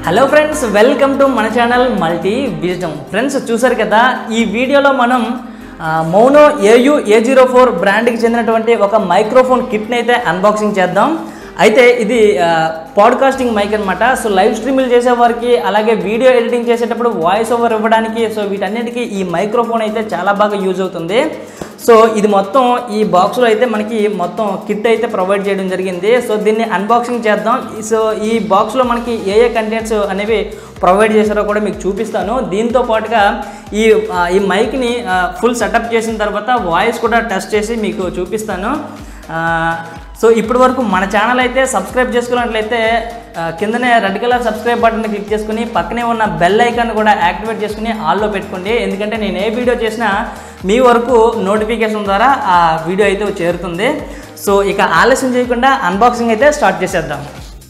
hello friends welcome to మన channel multi wisdom friends చూసారు కదా ఈ వీడియోలో మనం ఆ, Maono AU A zero four బ్రాండ్కి చెందినటువంటి ఒక మైక్రోఫోన్ కిట్ని అయితే అన్బాక్సింగ్ చేద్దాం అయితే ఇది ఆ, పాడ్కాస్టింగ్ మైక్ అనమాట సో లైవ్ స్ట్రీమింగ్ చేసేవారికి అలాగే వీడియో ఎడిటింగ్ చేసేటప్పుడు వాయిస్ ఓవర్ ఇవ్వడానికి సో వీటన్నిటికీ ఈ మైక్రోఫోన్ అయితే చాలా బాగా యూజ్ అవుతుంది సో ఇది మొత్తం ఈ బాక్స్లో అయితే మనకి మొత్తం కిట్ అయితే ప్రొవైడ్ చేయడం జరిగింది సో దీన్ని అన్బాక్సింగ్ చేద్దాం సో ఈ బాక్స్లో మనకి ఏ ఏ కంటెంట్స్ అనేవి ప్రొవైడ్ చేశారో కూడా మీకు చూపిస్తాను దీంతో పాటుగా ఈ ఆ, ఈ మైక్ని ఫుల్ సెటప్ చేసిన తర్వాత వాయిస్ కూడా టెస్ట్ చేసి మీకు చూపిస్తాను ఆ, సో ఇప్పటి వరకు మన ఛానల్ అయితే సబ్స్క్రైబ్ చేసుకున్నట్లయితే ఆ, కిందనే red colour subscribe button click చేసుకుని పక్కనే ఉన్న బెల్ ఐకాన్ కూడా యాక్టివేట్ చేసుకుని ఆల్లో పెట్టుకోండి ఎందుకంటే నేను ఏ వీడియో చేసినా మీ వరకు నోటిఫికేషన్ ద్వారా ఆ వీడియో అయితే చేరుతుంది సో ఇక ఆలస్యం చేయకుండా అన్బాక్సింగ్ అయితే స్టార్ట్ చేసేద్దాం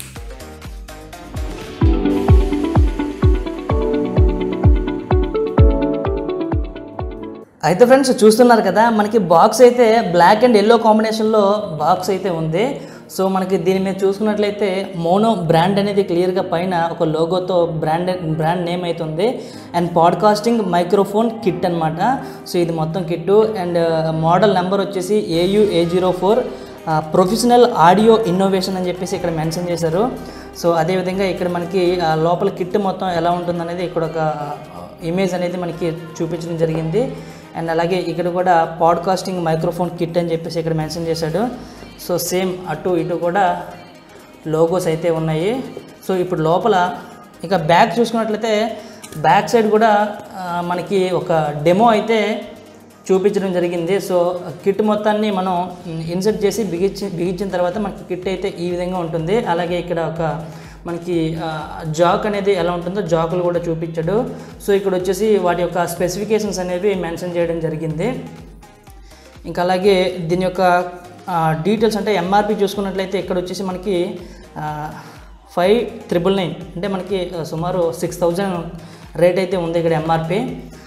అయితే ఫ్రెండ్స్ చూస్తున్నారు కదా మనకి బాక్స్ అయితే బ్లాక్ అండ్ ఎల్లో కాంబినేషన్లో బాక్స్ అయితే ఉంది సో మనకి దీని మీద చూసుకున్నట్లయితే మోనో బ్రాండ్ అనేది క్లియర్గా పైన ఒక లోగోతో బ్రాండ్ బ్రాండ్ నేమ్ అయితే ఉంది అండ్ పాడ్కాస్టింగ్ మైక్రోఫోన్ కిట్ అనమాట సో ఇది మొత్తం కిట్టు అండ్ మోడల్ నెంబర్ వచ్చేసి AU A zero four professional audio innovation అని చెప్పేసి ఇక్కడ మెన్షన్ చేశారు సో అదేవిధంగా ఇక్కడ మనకి ఆ, లోపల కిట్ మొత్తం ఎలా ఉంటుందనేది ఇక్కడ ఒక ఇమేజ్ అనేది మనకి చూపించడం జరిగింది అండ్ అలాగే ఇక్కడ కూడా పాడ్కాస్టింగ్ మైక్రోఫోన్ కిట్ అని చెప్పేసి ఇక్కడ మెన్షన్ చేశాడు సో సేమ్ అటు ఇటు కూడా లోగోస్ అయితే ఉన్నాయి సో ఇప్పుడు లోపల ఇక బ్యాక్ చూసుకున్నట్లయితే బ్యాక్ సైడ్ కూడా ఆ, మనకి ఒక డెమో అయితే చూపించడం జరిగింది సో కిట్ మొత్తాన్ని మనం ఇన్సర్ట్ చేసి బిగించి బిగించిన తర్వాత మనకి కిట్ అయితే ఈ విధంగా ఉంటుంది అలాగే ఇక్కడ ఒక మనకి ఆ, జాక్ అనేది ఎలా ఉంటుందో జాకులు కూడా చూపించాడు సో ఇక్కడ వచ్చేసి వాటి యొక్క స్పెసిఫికేషన్స్ అనేవి మెన్షన్ చేయడం జరిగింది ఇంకా అలాగే దీని యొక్క డీటెయిల్స్ అంటే ఎంఆర్పి చూసుకున్నట్లయితే ఇక్కడ వచ్చేసి మనకి ఫైవ్ త్రిబుల్ నైన్ అంటే మనకి ఆ, సుమారు సిక్స్ థౌజండ్ రేట్ అయితే ఉంది ఇక్కడ ఎంఆర్పి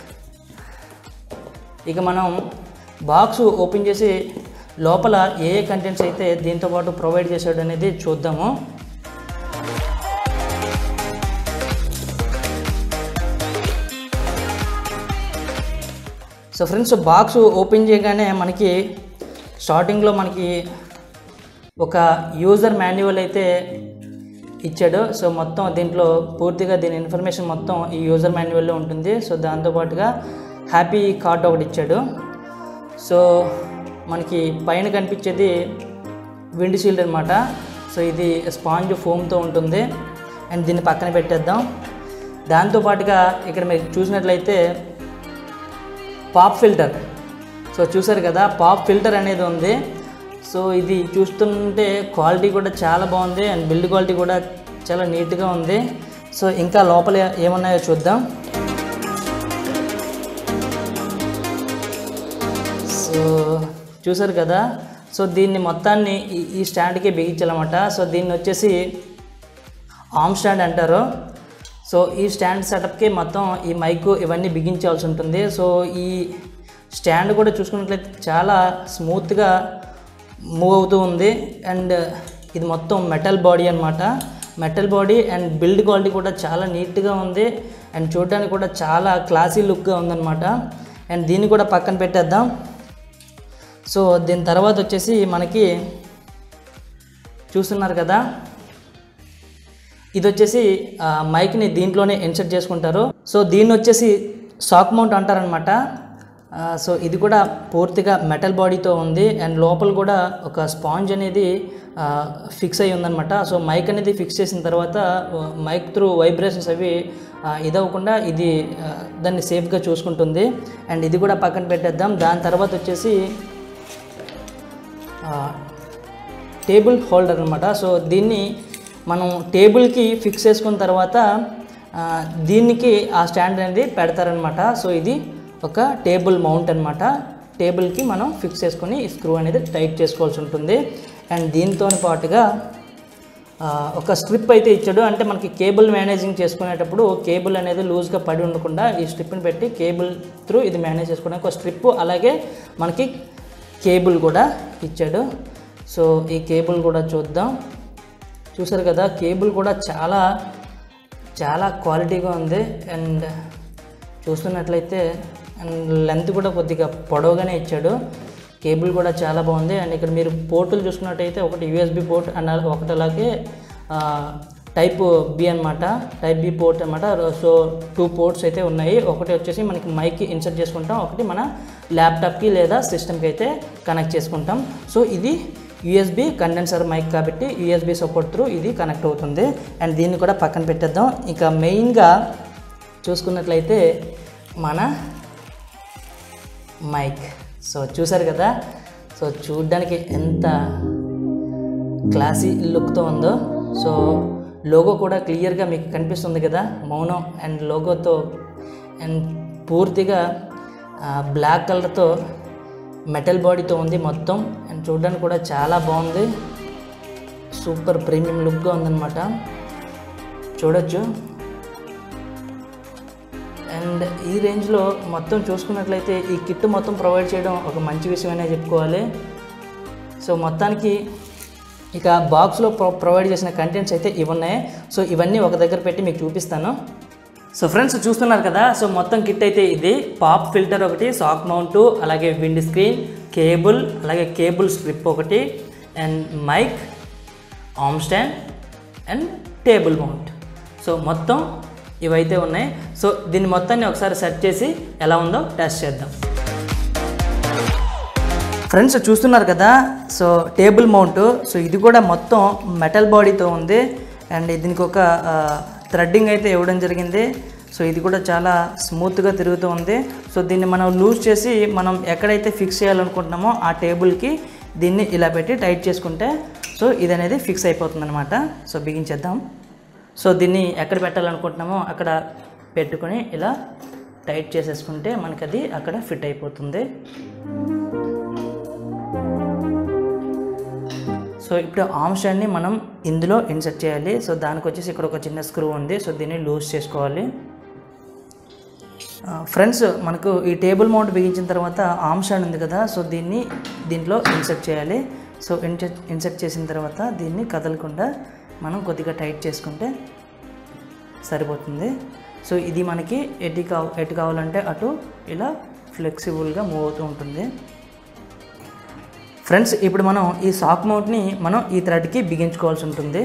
ఇక మనం బాక్స్ ఓపెన్ చేసి లోపల ఏ ఏ కంటెంట్స్ అయితే దీంతో పాటు ప్రొవైడ్ చేశాడు అనేది చూద్దాము సో ఫ్రెండ్స్ బాక్స్ ఓపెన్ చేయగానే మనకి స్టార్టింగ్లో మనకి ఒక యూజర్ మాన్యువల్ అయితే ఇచ్చాడు సో మొత్తం దీంట్లో పూర్తిగా దీని ఇన్ఫర్మేషన్ మొత్తం ఈ యూజర్ మాన్యువల్లో ఉంటుంది సో దాంతోపాటుగా హ్యాపీ కార్డ్ ఒకటి ఇచ్చాడు సో మనకి పైన కనిపించేది విండ్ షీల్డ్ అనమాట సో ఇది స్పాంజ్ ఫోమ్తో ఉంటుంది అండ్ దీన్ని పక్కన పెట్టేద్దాం దాంతోపాటుగా ఇక్కడ మీరు చూసినట్లయితే పాప్ ఫిల్టర్ సో చూసారు కదా పాప్ ఫిల్టర్ అనేది ఉంది సో ఇది చూస్తుంటే క్వాలిటీ కూడా చాలా బాగుంది అండ్ బిల్డ్ క్వాలిటీ కూడా చాలా నీట్గా ఉంది సో ఇంకా లోపల ఏమున్నాయో చూద్దాం సో చూసారు కదా సో దీన్ని మొత్తాన్ని ఈ- ఈ స్టాండ్కి బిగించాలన్నమాట సో దీన్ని వచ్చేసి ఆర్మ్ స్టాండ్ అంటారు సో ఈ స్టాండ్ సెటప్కి మొత్తం ఈ మైక్ ఇవన్నీ బిగించాల్సి ఉంటుంది సో ఈ స్టాండ్ కూడా చూసుకున్నట్లయితే చాలా స్మూత్గా మూవ్ అవుతూ ఉంది అండ్ ఇది మొత్తం మెటల్ బాడీ అనమాట metal body and build quality కూడా చాలా నీట్గా ఉంది అండ్ చూడడానికి కూడా చాలా క్లాసీ లుక్గా ఉందన్నమాట అండ్ దీన్ని కూడా పక్కన పెట్టేద్దాం సో దీని తర్వాత వచ్చేసి మనకి చూస్తున్నారు కదా ఇది వచ్చేసి ఆ, మైక్ని దీంట్లోనే ఇన్సర్ట్ చేసుకుంటారు సో దీన్ని వచ్చేసి సాక్ మౌంట్ అంటారనమాట ఆ, సో ఇది కూడా పూర్తిగా మెటల్ బాడీతో ఉంది అండ్ లోపల కూడా ఒక స్పాంజ్ అనేది ఆ, ఫిక్స్ అయి ఉందన్నమాట సో మైక్ అనేది ఫిక్స్ చేసిన తర్వాత ఆ, మైక్ త్రూ వైబ్రేషన్స్ అవి ఆ, ఇదవ్వకుండా ఇది ఆ, దాన్ని సేఫ్గా చూసుకుంటుంది అండ్ ఇది కూడా పక్కన పెట్టేద్దాం దాని తర్వాత వచ్చేసి ఆ, టేబుల్ హోల్డర్ అనమాట సో దీన్ని మనం టేబుల్కి ఫిక్స్ చేసుకున్న తర్వాత ఆ, దీనికి ఆ స్టాండ్ అనేది పెడతారనమాట సో ఇది ఒక టేబుల్ మౌంట్ అనమాట టేబుల్కి మనం ఫిక్స్ చేసుకొని ఈ స్క్రూ అనేది టైట్ చేసుకోవాల్సి ఉంటుంది అండ్ దీంతో పాటుగా ఆ, ఒక స్ట్రిప్ అయితే ఇచ్చాడు అంటే మనకి కేబుల్ మేనేజింగ్ చేసుకునేటప్పుడు కేబుల్ అనేది లూజ్గా పడి ఉండకుండా ఈ స్ట్రిప్ని పెట్టి కేబుల్ త్రూ ఇది మేనేజ్ చేసుకోవడానికి ఒక స్ట్రిప్ అలాగే మనకి కేబుల్ కూడా ఇచ్చాడు సో ఈ కేబుల్ కూడా చూద్దాం చూసారు కదా కేబుల్ కూడా చాలా చాలా క్వాలిటీగా ఉంది అండ్ చూస్తున్నట్లయితే అండ్ లెంత్ కూడా కొద్దిగా పొడవుగానే ఇచ్చాడు కేబుల్ కూడా చాలా బాగుంది అండ్ ఇక్కడ మీరు పోర్టులు చూసుకున్నట్టయితే ఒకటి యూఎస్బి పోర్ట్ అండ్ ఒకటి అలాగే టైప్ బి అనమాట టైప్ బి పోర్ట్ అనమాట సో టూ పోర్ట్స్ అయితే ఉన్నాయి ఒకటి వచ్చేసి మనకి మైక్కి ఇన్సర్ట్ చేసుకుంటాం ఒకటి మన ల్యాప్టాప్కి లేదా సిస్టమ్కి అయితే కనెక్ట్ చేసుకుంటాం సో ఇది యూఎస్బి కండెన్సర్ మైక్ కాబట్టి యూఎస్బి సపోర్ట్ త్రూ ఇది కనెక్ట్ అవుతుంది అండ్ దీన్ని కూడా పక్కన పెట్టేద్దాం ఇక మెయిన్గా చూసుకున్నట్లయితే మన మైక్ సో చూసారు కదా సో చూడ్డానికి ఎంత క్లాసీ లుక్తో ఉందో సో లోగో కూడా క్లియర్గా మీకు కనిపిస్తుంది కదా మౌనం అండ్ లోగోతో అండ్ పూర్తిగా బ్లాక్ కలర్తో మెటల్ బాడీతో ఉంది మొత్తం అండ్ చూడడానికి కూడా చాలా బాగుంది సూపర్ ప్రీమియం లుక్గా ఉందన్నమాట చూడొచ్చు అండ్ ఈ రేంజ్లో మొత్తం చూసుకున్నట్లయితే ఈ కిట్ మొత్తం ప్రొవైడ్ చేయడం ఒక మంచి విషయమనే చెప్పుకోవాలి సో మొత్తానికి ఇక బాక్స్లో ప్రొ ప్రొవైడ్ చేసిన కంటెంట్స్ అయితే ఇవన్నాయి సో ఇవన్నీ ఒక దగ్గర పెట్టి మీకు చూపిస్తాను సో ఫ్రెండ్స్ చూస్తున్నారు కదా సో మొత్తం కిట్ అయితే ఇది పాప్ ఫిల్టర్ ఒకటి సాక్ మౌంట్ అలాగే విండ్ స్క్రీన్ కేబుల్ అలాగే కేబుల్ స్ట్రిప్ ఒకటి and mic arm stand and table mount so మొత్తం ఇవైతే ఉన్నాయి సో దీన్ని మొత్తాన్ని ఒకసారి సెట్ చేసి ఎలా ఉందో టెస్ట్ చేద్దాం ఫ్రెండ్స్ చూస్తున్నారు కదా సో టేబుల్ మౌంట్ సో ఇది కూడా మొత్తం మెటల్ బాడీతో ఉంది అండ్ దీనికి ఒక థ్రెడ్డింగ్ అయితే ఇవ్వడం జరిగింది సో ఇది కూడా చాలా స్మూత్గా తిరుగుతూ ఉంది సో దీన్ని మనం లూజ్ చేసి మనం ఎక్కడైతే ఫిక్స్ చేయాలనుకుంటున్నామో ఆ టేబుల్కి దీన్ని ఇలా పెట్టి టైట్ చేసుకుంటే సో ఇది అనేది ఫిక్స్ అయిపోతుంది అనమాట సో బిగించేద్దాం సో దీన్ని ఎక్కడ పెట్టాలనుకుంటున్నామో అక్కడ పెట్టుకొని ఇలా టైట్ చేసేసుకుంటే మనకి అది అక్కడ ఫిట్ అయిపోతుంది సో ఇప్పుడు ఆర్మ్ స్టాండ్ని మనం ఇందులో ఇన్సర్ట్ చేయాలి సో దానికి వచ్చేసి ఇక్కడ ఒక చిన్న స్క్రూ ఉంది సో దీన్ని లూజ్ చేసుకోవాలి ఫ్రెండ్స్ మనకు ఈ టేబుల్ మౌంట్ బిగించిన తర్వాత ఆర్మ్ స్టాండ్ ఉంది కదా సో దీన్ని దీంట్లో ఇన్సర్ట్ చేయాలి సో ఇన్సర్ట్ ఇన్సర్ట్ చేసిన తర్వాత దీన్ని కదలకుండా మనం కొద్దిగా టైట్ చేసుకుంటే సరిపోతుంది సో ఇది మనకి ఎటు కావ ఎటు కావాలంటే అటు ఇలా ఫ్లెక్సిబుల్గా మూవ్ అవుతూ ఉంటుంది ఫ్రెండ్స్ ఇప్పుడు మనం ఈ సాక్ మౌంట్ని మనం ఈ థ్రెడ్కి బిగించుకోవాల్సి ఉంటుంది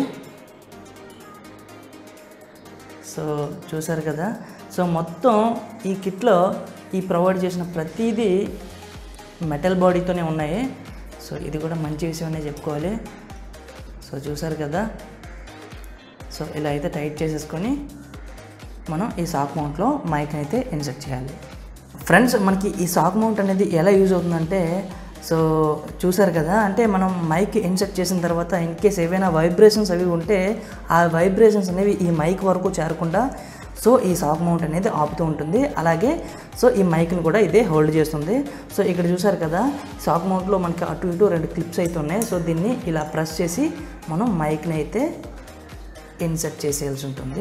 సో చూసారు కదా సో మొత్తం ఈ కిట్లో ఈ ప్రొవైడ్ చేసిన ప్రతిదీ మెటల్ బాడీతోనే ఉన్నాయి సో ఇది కూడా మంచి విషయం అనే చెప్పుకోవాలి సో చూసారు కదా సో ఇలా అయితే టైట్ చేసేసుకొని మనం ఈ సాక్ మౌంట్లో మైక్ అయితే ఇన్సర్ట్ చేయాలి ఫ్రెండ్స్ మనకి ఈ సాక్ మౌంట్ అనేది ఎలా యూజ్ అవుతుందంటే సో చూసారు కదా అంటే మనం మైక్ ఇన్సర్ట్ చేసిన తర్వాత ఇన్ కేస్ ఏవైనా వైబ్రేషన్స్ అవి ఉంటే ఆ వైబ్రేషన్స్ అనేవి ఈ మైక్ వరకు చేరకుండా సో ఈ సాక్ మౌంట్ అనేది ఆపుతూ ఉంటుంది అలాగే సో ఈ మైక్ని కూడా ఇదే హోల్డ్ చేస్తుంది సో ఇక్కడ చూసారు కదా సాక్ మౌంట్లో మనకి అటు ఇటు రెండు క్లిప్స్ అయితే ఉన్నాయి సో దీన్ని ఇలా ప్రెస్ చేసి మనం మైక్ని అయితే ఇన్సర్ట్ చేసేయాల్సి ఉంటుంది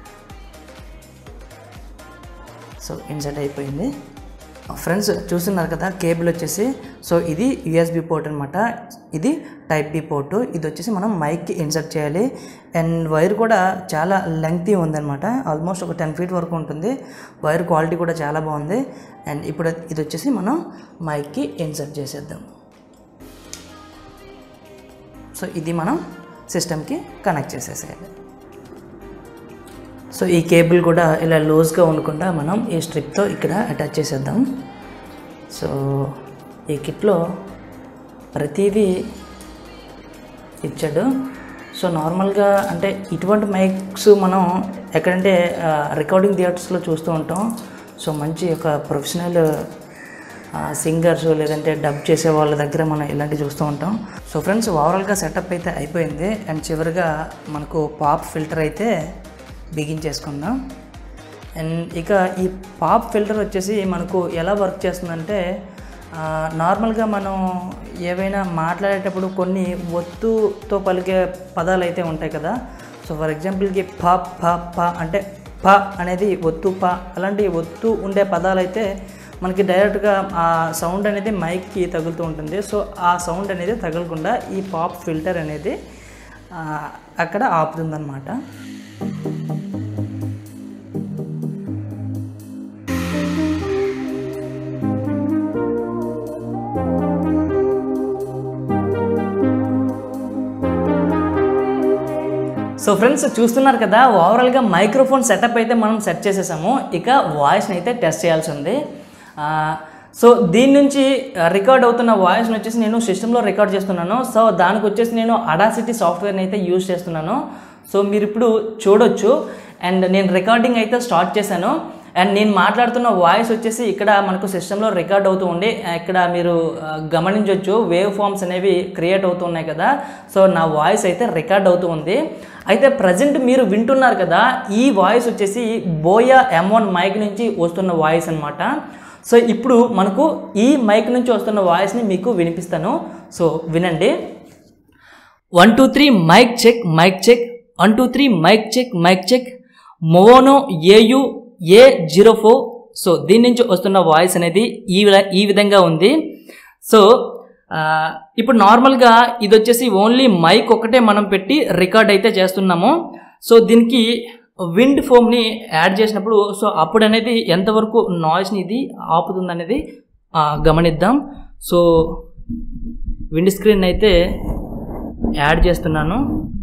సో ఇన్సర్ట్ అయిపోయింది ఫ్రెండ్స్ చూస్తున్నారు కదా కేబుల్ వచ్చేసి సో ఇది యూఎస్బి పోర్ట్ అనమాట ఇది టైప్ బి పోర్టు ఇది వచ్చేసి మనం మైక్కి ఇన్సర్ట్ చేయాలి అండ్ వైర్ కూడా చాలా లెంగ్తీ ఉందన్నమాట ఆల్మోస్ట్ ఒక టెన్ ఫీట్ వరకు ఉంటుంది వైర్ క్వాలిటీ కూడా చాలా బాగుంది అండ్ ఇప్పుడు ఇది వచ్చేసి మనం మైక్కి ఇన్సర్ట్ చేసేద్దాం సో ఇది మనం సిస్టమ్కి కనెక్ట్ చేసేసేయాలి సో ఈ కేబుల్ కూడా ఇలా లూజ్గా ఉండకుండా మనం ఈ స్ట్రిప్తో ఇక్కడ అటాచ్ చేసేద్దాం సో ఈ కిట్లో ప్రతిదీ ఇచ్చాడు సో నార్మల్గా అంటే ఇటువంటి మైక్స్ మనం ఎక్కడంటే రికార్డింగ్ థియేటర్స్లో చూస్తూ ఉంటాం సో మంచి ఒక ప్రొఫెషనల్ సింగర్స్ లేదంటే డబ్ చేసే వాళ్ళ దగ్గర మనం ఇలాంటివి చూస్తూ ఉంటాం సో ఫ్రెండ్స్ ఓవరాల్గా సెటప్ అయితే అయిపోయింది అండ్ చివరిగా మనకు పాప్ ఫిల్టర్ అయితే బిగించేసుకుందాం అండ్ ఇక ఈ పాప్ ఫిల్టర్ వచ్చేసి మనకు ఎలా వర్క్ చేస్తుందంటే ఆ, నార్మల్గా మనం ఏవైనా మాట్లాడేటప్పుడు కొన్ని ఒత్తుతో పలికే పదాలు అయితే ఉంటాయి కదా సో ఫర్ ఎగ్జాంపుల్కి ప ప ప అంటే ప అనేది ఒత్తు ప అలాంటి ఒత్తు ఉండే పదాలు అయితే మనకి డైరెక్ట్గా ఆ సౌండ్ అనేది మైక్కి తగులుతూ ఉంటుంది సో ఆ సౌండ్ అనేది తగలకుండా ఈ పాప్ ఫిల్టర్ అనేది ఆ, అక్కడ ఆపుతుందన్నమాట సో ఫ్రెండ్స్ చూస్తున్నారు కదా ఓవరాల్గా మైక్రోఫోన్ సెటప్ అయితే మనం సెట్ చేసేసాము ఇక వాయిస్ని అయితే టెస్ట్ చేయాల్సి ఉంది ఆ, సో దీని నుంచి రికార్డ్ అవుతున్న వాయిస్ని వచ్చేసి నేను సిస్టంలో రికార్డ్ చేస్తున్నాను సో దానికి వచ్చేసి నేను అడాసిటీ సాఫ్ట్వేర్ని అయితే యూజ్ చేస్తున్నాను సో మీరు ఇప్పుడు చూడొచ్చు అండ్ నేను రికార్డింగ్ అయితే స్టార్ట్ చేశాను అండ్ నేను మాట్లాడుతున్న వాయిస్ వచ్చేసి ఇక్కడ మనకు సిస్టంలో రికార్డ్ అవుతూ ఉండి ఇక్కడ మీరు ఆ, గమనించవచ్చు వేవ్ ఫామ్స్ అనేవి క్రియేట్ అవుతూ ఉన్నాయి కదా సో నా వాయిస్ అయితే రికార్డ్ అవుతూ ఉంది అయితే ప్రజెంట్ మీరు వింటున్నారు కదా ఈ వాయిస్ వచ్చేసి బోయా ఎం వన్ మైక్ నుంచి వస్తున్న వాయిస్ అనమాట సో ఇప్పుడు మనకు ఈ మైక్ నుంచి వస్తున్న వాయిస్ని మీకు వినిపిస్తాను సో వినండి one two three mic check mic check one two three mic check mic check Maono AU A zero four so దీని నుంచి వస్తున్న వాయిస్ అనేది ఈ విధ- ఈ విధంగా ఉంది సో ఆ, ఇప్పుడు నార్మల్గా ఇది వచ్చేసి ఓన్లీ మైక్ ఒకటే మనం పెట్టి రికార్డ్ అయితే చేస్తున్నాము సో దీనికి విండ్ ఫోమ్ని యాడ్ చేసినప్పుడు సో అప్పుడు అనేది ఎంతవరకు నాయిస్ని ఇది ఆపుతుంది అనేది ఆ, గమనిద్దాం సో విండ్ స్క్రీన్ అయితే యాడ్ చేస్తున్నాను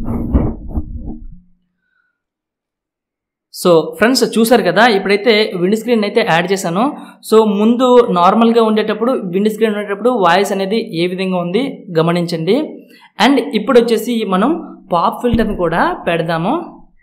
సో ఫ్రెండ్స్ చూసారు కదా ఇప్పుడైతే విండ్ స్క్రీన్ అయితే యాడ్ చేశాను సో ముందు నార్మల్గా ఉండేటప్పుడు విండ్ స్క్రీన్ ఉండేటప్పుడు వాయిస్ అనేది ఏ విధంగా ఉంది గమనించండి అండ్ ఇప్పుడు వచ్చేసి మనం పాప్ ఫిల్టర్ని కూడా పెడదాము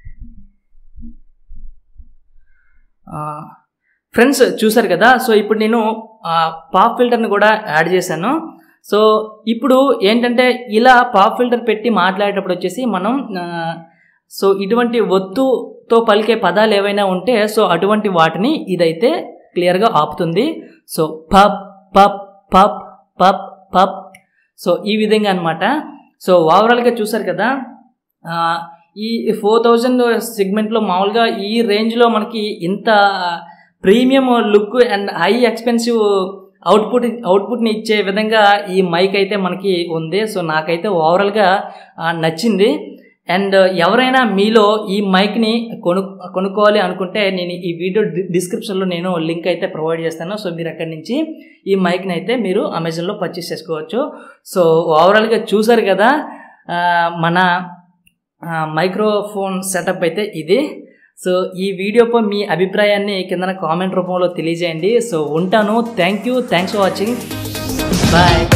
ఫ్రెండ్స్ చూసారు కదా సో ఇప్పుడు నేను పాప్ ఫిల్టర్ని కూడా యాడ్ చేశాను సో ఇప్పుడు ఏంటంటే ఇలా పాప్ ఫిల్టర్ పెట్టి మాట్లాడేటప్పుడు వచ్చేసి మనం ఆ, సో ఇటువంటి ఒత్తుతో పలికే పదాలు ఏవైనా ఉంటే సో అటువంటి వాటిని ఇదైతే క్లియర్గా ఆపుతుంది సో పప్ పప్ పప్ పప్ పప్ సో ఈ విధంగా అనమాట సో ఓవరాల్గా చూసారు కదా ఆ, ఈ ఫోర్ థౌజండ్ సెగ్మెంట్లో మామూలుగా ఈ రేంజ్లో మనకి ఇంత premium look and high expensive output అవుట్పుట్ని ఇచ్చే విధంగా ఈ మైక్ అయితే మనకి ఉంది సో నాకైతే ఓవరాల్గా ఆ, నచ్చింది అండ్ ఎవరైనా మీలో ఈ మైక్ని కొను కొనుక్కోవాలి అనుకుంటే నేను ఈ వీడియో డి- డిస్క్రిప్షన్లో నేను లింక్ అయితే ప్రొవైడ్ చేస్తాను సో మీరు అక్కడి నుంచి ఈ మైక్ని అయితే మీరు అమెజాన్లో పర్చేస్ చేసుకోవచ్చు సో ఓవరాల్గా చూసారు కదా ఆ, మన మైక్రోఫోన్ సెటప్ అయితే ఇది సో ఈ వీడియోపై మీ అభిప్రాయాన్ని కింద కామెంట్ రూపంలో తెలియజేయండి సో ఉంటాను thank you thanks for watching bye